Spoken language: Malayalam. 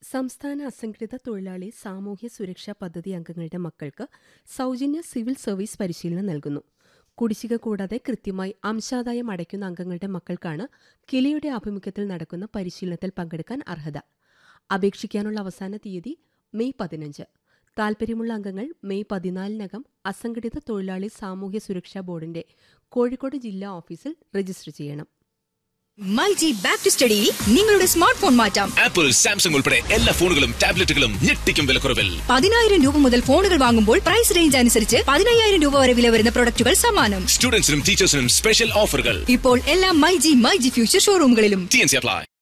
സംസ്ഥാന അസംഘടിത തൊഴിലാളി സാമൂഹ്യ സുരക്ഷാ പദ്ധതി അംഗങ്ങളുടെ മക്കൾക്ക് സൗജന്യ സിവിൽ സർവീസ് പരിശീലനം നൽകുന്നു കുടിശ്ശിക കൂടാതെ കൃത്യമായി അംശാദായം അടയ്ക്കുന്ന അംഗങ്ങളുടെ മക്കൾക്കാണ് കിളിയുടെ ആഭിമുഖ്യത്തിൽ നടക്കുന്ന പരിശീലനത്തിൽ പങ്കെടുക്കാൻ അർഹത അപേക്ഷിക്കാനുള്ള അവസാന തീയതി മെയ് പതിനഞ്ച് താൽപ്പര്യമുള്ള അംഗങ്ങൾ മെയ് പതിനാലിനകം അസംഘടിത തൊഴിലാളി സാമൂഹ്യ സുരക്ഷാ ബോർഡിന്റെ കോഴിക്കോട് ജില്ലാ ഓഫീസിൽ രജിസ്റ്റർ ചെയ്യണം മൈജി ബാക്ക് ടു സ്റ്റഡി നിങ്ങളുടെ സ്മാർട്ട് ഫോൺ മാറ്റാം ആപ്പിൾ സാംസങ് ഉൾപ്പെടെ എല്ലാ ഫോണുകളും ടാബ്ലറ്റുകളും ഞെട്ടിക്കും വിലക്കുറവിൽ പതിനായിരം രൂപ മുതൽ ഫോണുകൾ വാങ്ങുമ്പോൾ പ്രൈസ് റേഞ്ച് അനുസരിച്ച് പതിനയ്യായിരം രൂപ വരെ വില വരുന്ന പ്രൊഡക്റ്റുകൾ സമ്മാനം സ്റ്റുഡൻസിനും ടീച്ചേഴ്സിനും സ്പെഷ്യൽ ഓഫറുകൾ ഇപ്പോൾ എല്ലാ മൈജി മൈജി ഫ്യൂച്ചർ ഷോറൂമുകളിലും ടി എൻ സി അപ്ലൈ